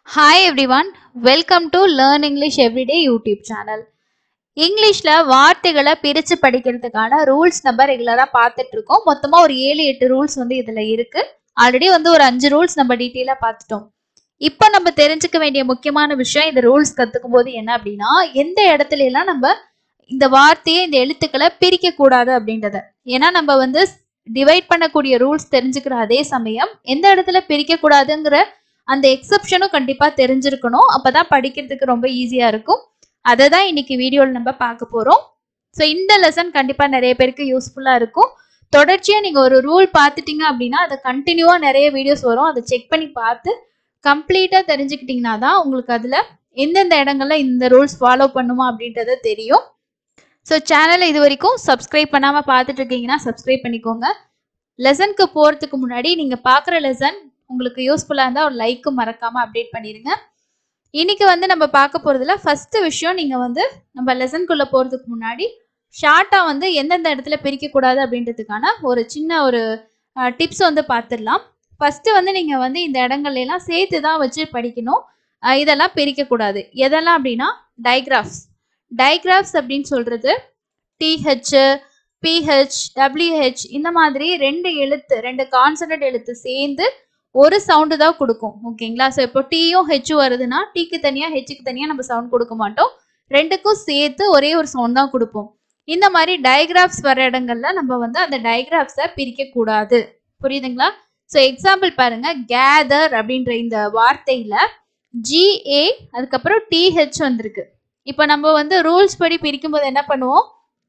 hi everyone welcome to learn English everyday YouTube channel இங்கிலீஷில் வார்த்தைகளை பிரித்து படிக்கிறதுக்கான ரூல்ஸ் நம்ம ரெகுலராக பார்த்துட்டு இருக்கோம் மொத்தமாக ஒரு ஏழு எட்டு ரூல்ஸ் வந்து இதில் இருக்கு ஆல்ரெடி வந்து ஒரு அஞ்சு ரூல்ஸ் நம்ம டீட்டெயிலாக பார்த்துட்டோம் இப்போ நம்ம தெரிஞ்சுக்க வேண்டிய முக்கியமான விஷயம் இந்த ரூல்ஸ் கற்றுக்கும் போது என்ன அப்படின்னா எந்த இடத்துல எல்லாம் நம்ம இந்த வார்த்தையை இந்த எழுத்துக்களை பிரிக்க கூடாது அப்படின்றத ஏன்னா நம்ம வந்து டிவைட் பண்ணக்கூடிய ரூல்ஸ் தெரிஞ்சுக்கிற அதே சமயம் எந்த இடத்துல பிரிக்க கூடாதுங்கிற அந்த எக்ஸப்ஷனும் கண்டிப்பா தெரிஞ்சிருக்கணும் அப்பதான் படிக்கிறதுக்கு ரொம்ப ஈஸியா இருக்கும் அதை தான் இன்னைக்கு வீடியோவில் நம்ம பார்க்க போறோம் ஸோ இந்த லெசன் கண்டிப்பா நிறைய பேருக்கு யூஸ்ஃபுல்லா இருக்கும் தொடர்ச்சியா நீங்க ஒரு ரூல் பார்த்துட்டீங்க அப்படின்னா அதை கண்டினியூவா நிறைய வீடியோஸ் வரும் அதை செக் பண்ணி பார்த்து கம்ப்ளீட்டா தெரிஞ்சுக்கிட்டீங்கன்னா தான் உங்களுக்கு அதுல எந்தெந்த இடங்கள்ல இந்த ரூல்ஸ் ஃபாலோ பண்ணுமா அப்படின்றது தெரியும் ஸோ சேனலை இது வரைக்கும் சப்ஸ்கிரைப் பண்ணாமல் பார்த்துட்டு இருக்கீங்கன்னா சப்ஸ்கிரைப் பண்ணிக்கோங்க லெசனுக்கு போகிறதுக்கு முன்னாடி நீங்கள் பார்க்குற லெசன் உங்களுக்கு யூஸ்ஃபுல்லாக இருந்தால் ஒரு லைக்கும் மறக்காமல் அப்டேட் பண்ணிடுங்க இன்னைக்கு வந்து நம்ம பார்க்க போகிறதுல ஃபஸ்ட்டு விஷயம் நீங்கள் வந்து நம்ம லெசனுக்குள்ளே போகிறதுக்கு முன்னாடி ஷார்ட்டாக வந்து எந்தெந்த இடத்துல பிரிக்கக்கூடாது அப்படின்றதுக்கான ஒரு சின்ன ஒரு டிப்ஸ் வந்து பார்த்துடலாம் ஃபஸ்ட்டு வந்து நீங்கள் வந்து இந்த இடங்கள்ல எல்லாம் சேர்த்து தான் வச்சு படிக்கணும் அஹ் இதெல்லாம் பிரிக்கக்கூடாது எதெல்லாம் அப்படின்னா டைக்ராஃப்ஸ் டைக்ராஃப்ஸ் அப்படின்னு சொல்றது டிஹெச் பிஹெச் டபிள்யூஹெச் இந்த மாதிரி ரெண்டு எழுத்து ரெண்டு கான்சனட் எழுத்து சேர்ந்து ஒரு சவுண்டு தான் கொடுக்கும் ஓகேங்களா ஸோ இப்போ டீயும் ஹெச்சும் வருதுன்னா டீக்கு தனியாக ஹெச்சுக்கு தனியாக நம்ம சவுண்ட் கொடுக்க மாட்டோம் ரெண்டுக்கும் சேர்த்து ஒரே ஒரு சவுண்ட் தான் கொடுப்போம் இந்த மாதிரி டயக்ராஃப்ஸ் வர இடங்கள்ல நம்ம வந்து அந்த டயக்ராஃப்ஸை பிரிக்க கூடாது புரியுதுங்களா ஸோ எக்ஸாம்பிள் பாருங்க கேதர் அப்படின்ற இந்த வார்த்தையில ஜிஏ அதுக்கப்புறம் டிஹெச் வந்திருக்கு இப்போ நம்ம வந்து ரூல்ஸ் படி பிரிக்கும் போது என்ன பண்ணுவோம்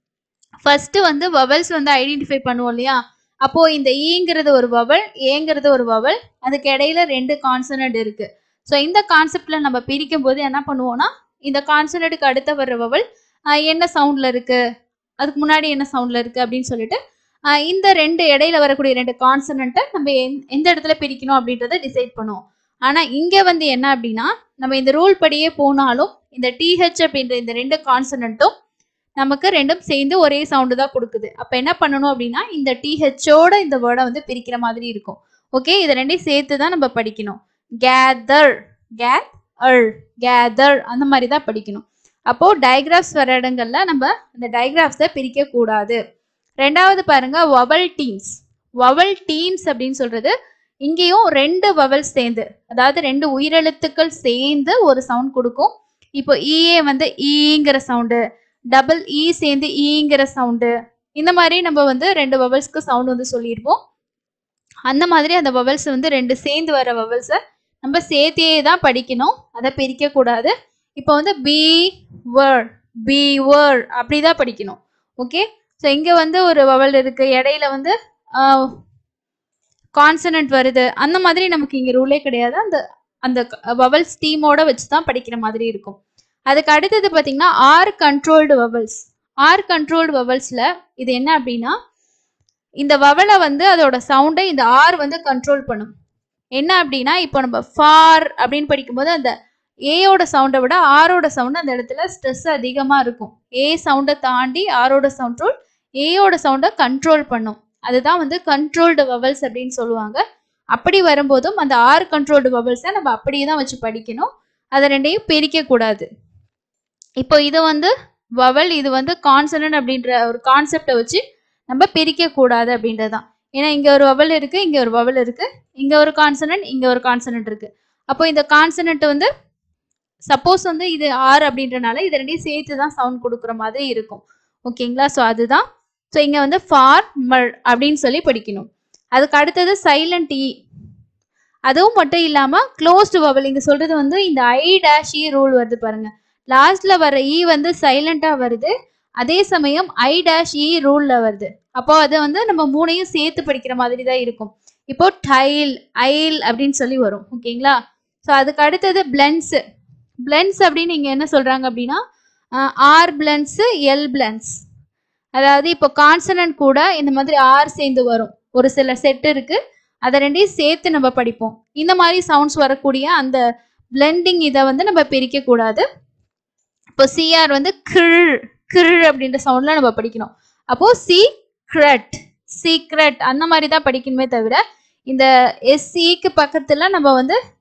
ஃபர்ஸ்ட் வந்து வவல்ஸ் வந்து ஐடென்டிஃபை பண்ணுவோம் இல்லையா அப்போ இந்த ஈங்கிறது ஒரு வவல் ஏங்கிறது ஒரு வவல் அதுக்கு இடையில ரெண்டு கான்சனட் இருக்கு ஸோ இந்த கான்செப்ட்ல நம்ம பிரிக்கும் போது என்ன பண்ணுவோம்னா இந்த கான்சனட்டுக்கு அடுத்த வர்ற வவல் ஆஹ், என்ன சவுண்ட்ல இருக்கு அதுக்கு முன்னாடி என்ன சவுண்ட்ல இருக்கு அப்படின்னு சொல்லிட்டு ஆஹ், இந்த ரெண்டு இடையில வரக்கூடிய ரெண்டு கான்சனண்ட்டை நம்ம எந்- எந்த இடத்துல பிரிக்கணும் அப்படின்றத டிசைட் பண்ணுவோம் ஆனா இங்க வந்து என்ன அப்படின்னா நம்ம இந்த ரூல் படியே போனாலும் இந்த டிஹெச் அப்படின்ற இந்த ரெண்டு கான்சனண்ட்டும் நமக்கு ரெண்டும் சேர்ந்து ஒரே சவுண்டு தான் கொடுக்குது அப்ப என்ன பண்ணணும் அப்படின்னா இந்த டிஹெச்சோட இந்த வேர்டை வந்து பிரிக்கிற மாதிரி இருக்கும் ஓகே இதை ரெண்டையும் சேர்த்து தான் நம்ம படிக்கணும் கேதர் கேத் அள் கேதர் அந்த மாதிரி தான் படிக்கணும் அப்போ டயக்ராஃப்ஸ் வர இடங்கள்ல நம்ம அந்த டயக்ராஃப்ஸை பிரிக்க கூடாது ரெண்டாவது பாருங்க வவல் டீம்ஸ் வவல் டீம்ஸ் அப்படின்னு சொல்றது இங்கேயும் ரெண்டு வவல் சேர்ந்து அதாவது ரெண்டு உயிரெழுத்துக்கள் சேர்ந்து ஒரு சவுண்ட் கொடுக்கும் இப்போ ஈஏ வந்து ஈங்கிற சவுண்டு டபுள் இ சேர்ந்து ஈங்கிற சவுண்டு இந்த மாதிரி நம்ம வந்து ரெண்டு வவல்ஸ்க்கு சவுண்ட் வந்து சொல்லியிருப்போம் அந்த மாதிரி அந்த வவல்ஸ் வந்து ரெண்டு சேர்ந்து வர வவல்ஸை நம்ம சேர்த்தே தான் படிக்கணும் அதை பிரிக்க கூடாது இப்போ வந்து பி வேர்ட் பி வேர்ட் அப்படி தான் படிக்கணும் ஓகே ஸோ இங்கே வந்து ஒரு வவல் இருக்கு இடையில வந்து கான்சனன்ட் வருது அந்த மாதிரி நமக்கு இங்கே ரூலே கிடையாது அந்த அந்த வவல்ஸ் டீமோட வச்சு தான் படிக்கிற மாதிரி இருக்கும் அதுக்கு அடுத்தது பார்த்தீங்கன்னா R controlled vowels R controlled வவல்ஸில் இது என்ன அப்படின்னா இந்த வவலை வந்து அதோட சவுண்டை இந்த ஆர் வந்து கண்ட்ரோல் பண்ணும் என்ன அப்படின்னா இப்போ நம்ம ஃபார் அப்படின்னு படிக்கும்போது அந்த ஏயோட சவுண்டை விட ஆரோட சவுண்ட் அந்த இடத்துல ஸ்ட்ரெஸ் அதிகமாக இருக்கும் ஏ சவுண்டை தாண்டி ஆரோட சவுண்ட் ஏயோட சவுண்டை கண்ட்ரோல் பண்ணும் அதுதான் வந்து கண்ட்ரோல்டு வவல்ஸ் அப்படின்னு சொல்லுவாங்க அப்படி வரும்போதும் அந்த ஆர் கண்ட்ரோல்டு வவல்ஸை நம்ம அப்படியே தான் வச்சு படிக்கணும் அதை ரெண்டையும் பிரிக்க கூடாது இப்போ இது வந்து வவல் இது வந்து கான்சனன்ட் அப்படின்ற ஒரு கான்செப்டை வச்சு நம்ம பிரிக்க கூடாது அப்படின்றது தான் ஏன்னா இங்க ஒரு வவல் இருக்கு இங்க ஒரு வவல் இருக்கு இங்க ஒரு கான்சனன்ட் இங்க ஒரு கான்சனன்ட் இருக்கு அப்போ இந்த கான்சனன்ட் வந்து சப்போஸ் வந்து இது ஆர் அப்படின்றனால இது ரெண்டையும் சேர்த்து தான் சவுண்ட் கொடுக்குற மாதிரி இருக்கும் ஓகேங்களா ஸோ அதுதான் ஸோ இங்க வந்து ஃபார்மல் அப்படின்னு சொல்லி படிக்கணும் அதுக்கு அடுத்தது சைலண்ட் இ அதுவும் மட்டும் இல்லாம க்ளோஸ்டு வவல் இங்க சொல்றது வந்து இந்த ஐ டேஷ் இ ரூல் வருது பாருங்க லாஸ்ட்ல வர இ வந்து சைலண்டா வருது அதே சமயம் ஐ டேஷ் இ ரூல்ல வருது அப்போ அது வந்து நம்ம மூணையும் சேர்த்து படிக்கிற மாதிரி தான் இருக்கும் இப்போ டைல் ஐல் அப்படின்னு சொல்லி வரும் ஓகேங்களா ஸோ அதுக்கு அடுத்தது பிளென்ஸ் பிளென்ஸ் அப்படின்னு இங்க என்ன சொல்றாங்க அப்படின்னா ஆர் பிளென்ஸ் எல் பிளென்ஸ் அதாவது இப்போ கான்சனன்ட் கூட இந்த மாதிரி ஆர் சேர்ந்து வரும் ஒரு சில செட் இருக்கு அதை ரெண்டையும் சேர்த்து நம்ம படிப்போம் இந்த மாதிரி சவுண்ட்ஸ் வரக்கூடிய அந்த பிளெண்டிங் இதை வந்து நம்ம பிரிக்க கூடாது இப்போ சிஆர் வந்து கிள் கிள் அப்படின்ற சவுண்ட்ல நம்ம படிக்கணும் அப்போ சீக்ரெட் சீக்ரெட் அந்த மாதிரி தான் படிக்கணுமே தவிர இந்த எஸ்சிக்கு பக்கத்துல நம்ம வந்து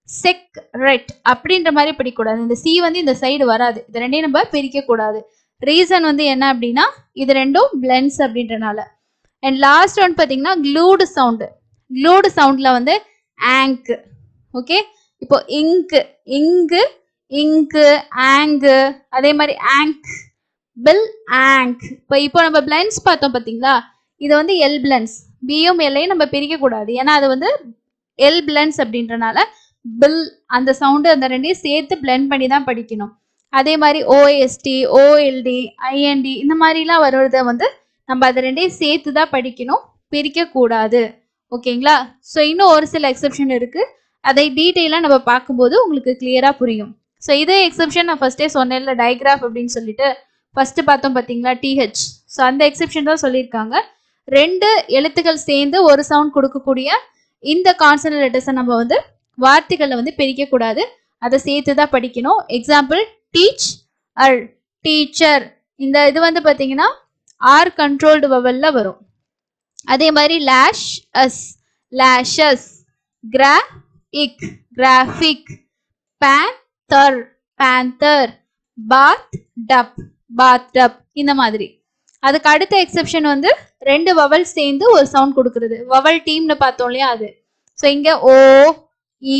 செக் ரெட் அப்படின்ற மாதிரி படிக்கக்கூடாது இந்த சி வந்து இந்த சைடு வராது இது ரெண்டையும் நம்ம பிரிக்க கூடாது ரீசன் வந்து என்ன அப்படின்னா இது ரெண்டும் பிளென்ஸ் அப்படின்றனால அண்ட் லாஸ்ட் ஒன் பார்த்தீங்கன்னா க்ளூடு சவுண்டு க்ளூடு சவுண்டில் வந்து ஆங்க் ஓகே இப்போ இங்கு இங்கு இங்கு ஆங்கு அதே மாதிரி ஆங்க் பில் ஆங்க் இப்போ இப்போ நம்ம பிளென்ஸ் பார்த்தோம் பார்த்தீங்களா இது வந்து எல் பிளென்ஸ் பியும் எல்லையும் நம்ம பிரிக்க கூடாது ஏன்னா அது வந்து எல் பிளென்ஸ் அப்படின்றனால பில் அந்த சவுண்டு அந்த ரெண்டையும் சேர்த்து பிளெண்ட் பண்ணி தான் படிக்கணும் அதே மாதிரி ஓஎஸ்டி ஓஎல்டி ஐஎன்டி இந்த மாதிரிலாம் வருவதை வந்து நம்ம அதை ரெண்டையும் சேர்த்து தான் படிக்கணும் பிரிக்க கூடாது ஓகேங்களா ஸோ இன்னும் ஒரு சில எக்ஸப்ஷன் இருக்கு அதை டீட்டெயிலாக நம்ம பார்க்கும்போது உங்களுக்கு கிளியராக புரியும் ஸோ இதே எக்ஸப்ஷன் நான் ஃபர்ஸ்டே சொன்னேன்ல டயக்ராஃப் அப்படின்னு சொல்லிட்டு ஃபர்ஸ்ட் பார்த்தோம் பார்த்தீங்களா டிஹெச் ஸோ அந்த எக்ஸப்ஷன் தான் சொல்லியிருக்காங்க ரெண்டு எழுத்துக்கள் சேர்ந்து ஒரு சவுண்ட் கொடுக்கக்கூடிய இந்த கான்சனல் லெட்டர்ஸை நம்ம வந்து வார்த்தைகளை வந்து பிரிக்க கூடாது அதை சேர்த்து தான் படிக்கணும் எக்ஸாம்பிள் டீச் அர் டீச்சர் இந்த இது வந்து பார்த்தீங்கன்னா ஆர் கண்ட்ரோல்டு வவல்ல வரும் அதே மாதிரி லேஷ் as lashes graphic graphic panther panther bathtub bathtub இந்த மாதிரி அதுக்கு அடுத்த எக்ஸெப்ஷன் வந்து ரெண்டு வவல் சேர்ந்து ஒரு சவுண்ட் கொடுக்கறது வவல் டீம்னு பார்த்தோம் இல்லையா அது ஸோ இங்கே ஓ இ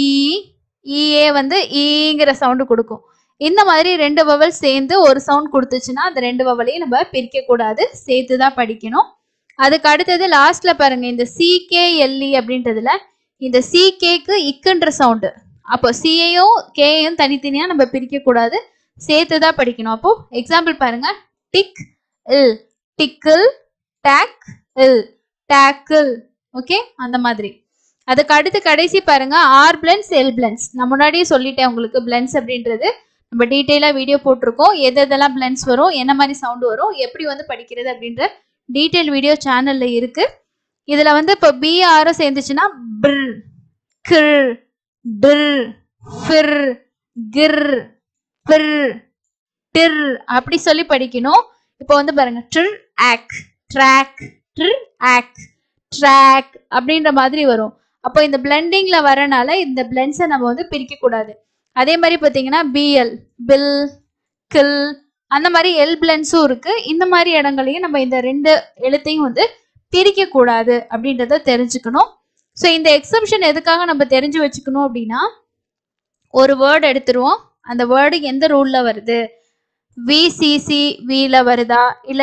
இஏ வந்து ஈங்கிற சவுண்டு கொடுக்கும் இந்த மாதிரி ரெண்டு வவல் சேர்ந்து ஒரு சவுண்ட் கொடுத்துச்சுன்னா அந்த ரெண்டு வவலையும் நம்ம பிரிக்க கூடாது சேர்த்து தான் படிக்கணும் அதுக்கு அடுத்தது லாஸ்ட்ல பாருங்க இந்த சிகேஎல்இ அப்படின்றதுல இந்த சிகேக்கு இக்குன்ற சவுண்டு அப்போ சியையும் கேயும் தனித்தனியா நம்ம பிரிக்க கூடாது சேர்த்து தான் படிக்கணும் அப்போ எக்ஸாம்பிள் பாருங்க tickle tickle tackle tackle okay அந்த மாதிரி அதுக்கு அடுத்து கடைசி பாருங்க ஆர் பிளன்ஸ் எல் பிளன்ஸ் நான் முன்னாடியே சொல்லிட்டேன் உங்களுக்கு பிளன்ஸ் அப்படின்றது நம்ம டீட்டெயிலாக வீடியோ போட்டிருக்கோம் எது எதெல்லாம் பிளன்ஸ் வரும் என்ன மாதிரி சவுண்டு வரும் எப்படி வந்து படிக்கிறது அப்படின்ற டீட்டெயில் வீடியோ சேனல்ல இருக்கு இதுல வந்து இப்போ பிஆரும் சேர்ந்துச்சுன்னா பிர் கிர் டிர் ஃபிர் கிர் பிர் டிர் அப்படி சொல்லி படிக்கணும் இப்போ வந்து பாருங்க ட்ர் ஆக் ட்ராக் ட்ர் ஆக் ட்ராக் அப்படின்ற மாதிரி வரும் அப்போ இந்த பிளெண்டிங்ல வரனால இந்த பிளெண்ட்ஸை நம்ம வந்து பிரிக்க கூடாது அதே மாதிரி பார்த்தீங்கன்னா பிஎல் பில் கில் அந்த மாதிரி எல் பிளென்ஸும் இருக்கு இந்த மாதிரி இடங்களையும் நம்ம இந்த ரெண்டு எழுத்தையும் வந்து பிரிக்க கூடாது அப்படின்றத தெரிஞ்சுக்கணும் ஸோ இந்த எக்ஸம்ஷன் எதுக்காக நம்ம தெரிஞ்சு வச்சுக்கணும் அப்படின்னா ஒரு வேர்டு எடுத்துருவோம் அந்த வேர்டு எந்த ரூல்ல வருது விசிசி வில வருதா இல்ல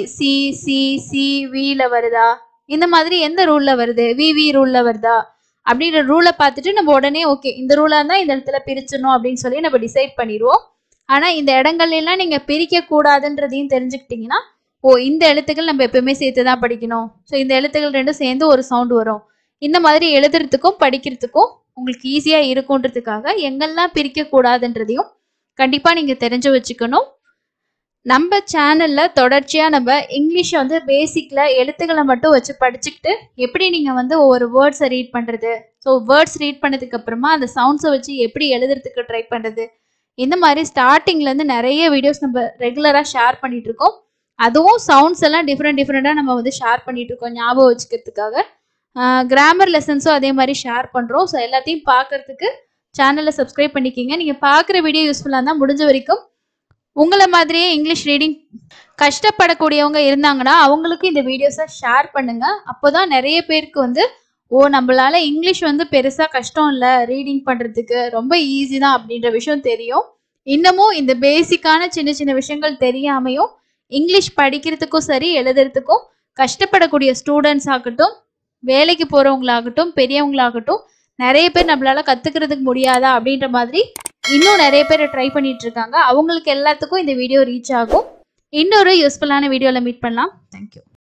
விசிசிசி வில வருதா இந்த மாதிரி எந்த ரூல்ல வருது விவி ரூல்ல வருதா அப்படின்ற ரூலை பார்த்துட்டு நம்ம உடனே ஓகே இந்த ரூலா தான் இந்த இடத்துல பிரிச்சணும் அப்படின்னு சொல்லி நம்ம டிசைட் பண்ணிடுவோம் ஆனா இந்த இடங்கள்ல எல்லாம் நீங்க பிரிக்க கூடாதுன்றதையும் தெரிஞ்சுக்கிட்டீங்கன்னா ஓ இந்த எழுத்துக்கள் நம்ம எப்பவுமே சேர்த்து தான் படிக்கணும் ஸோ இந்த எழுத்துக்கள் ரெண்டும் சேர்ந்து ஒரு சவுண்ட் வரும் இந்த மாதிரி எழுதுறதுக்கும் படிக்கிறதுக்கும் உங்களுக்கு ஈஸியா இருக்குன்றதுக்காக எங்கெல்லாம் பிரிக்க கூடாதுன்றதையும் கண்டிப்பா நீங்க தெரிஞ்சு வச்சுக்கணும் நம்ம சேனல்ல தொடர்ச்சியா நம்ம இங்கிலீஷை வந்து பேசிக்ல எழுத்துக்களை மட்டும் வச்சு படிச்சுக்கிட்டு எப்படி நீங்க வந்து ஒவ்வொரு வேர்ட்ஸை ரீட் பண்றது ஸோ வேர்ட்ஸ் ரீட் பண்ணதுக்கு அப்புறமா அந்த சவுண்ட்ஸை வச்சு எப்படி எழுதுறதுக்கு ட்ரை பண்றது இந்த மாதிரி ஸ்டார்டிங்ல இருந்து நிறைய வீடியோஸ் நம்ம ரெகுலரா ஷேர் பண்ணிட்டு இருக்கோம் அதுவும் சவுண்ட்ஸ் எல்லாம் டிஃப்ரெண்ட் டிஃப்ரெண்டா நம்ம வந்து ஷேர் பண்ணிட்டு இருக்கோம் ஞாபகம் வச்சுக்கிறதுக்காக கிராமர் லெசன்ஸும் அதே மாதிரி ஷேர் பண்றோம் ஸோ எல்லாத்தையும் பார்க்கறதுக்கு சேனலை சப்ஸ்கிரைப் பண்ணிக்கிங்க நீங்க பார்க்குற வீடியோ யூஸ்ஃபுல்லாக இருந்தால் முடிஞ்ச வரைக்கும் உங்களை மாதிரியே இங்கிலீஷ் ரீடிங் கஷ்டப்படக்கூடியவங்க இருந்தாங்கன்னா அவங்களுக்கு இந்த வீடியோஸை ஷேர் பண்ணுங்க அப்போதான் நிறைய பேருக்கு வந்து ஓ நம்மளால இங்கிலீஷ் வந்து பெருசா கஷ்டம் இல்லை ரீடிங் பண்றதுக்கு ரொம்ப ஈஸி தான் அப்படின்ற விஷயம் தெரியும் இன்னமும் இந்த பேசிக்கான சின்ன சின்ன விஷயங்கள் தெரியாமையும் இங்கிலீஷ் படிக்கிறதுக்கும் சரி எழுதுறதுக்கும் கஷ்டப்படக்கூடிய ஸ்டூடெண்ட்ஸ் ஆகட்டும் வேலைக்கு போறவங்களாகட்டும் பெரியவங்களாகட்டும் நிறைய பேர் நம்மளால கத்துக்கிறதுக்கு முடியாதா அப்படின்ற மாதிரி இன்னும் நிறைய பேர் ட்ரை பண்ணிட்டு இருக்காங்க அவங்களுக்கு எல்லாத்துக்கும் இந்த வீடியோ ரீச் ஆகும் இன்னொரு யூஸ்ஃபுல்லான வீடியோவில் மீட் பண்ணலாம் தேங்க்யூ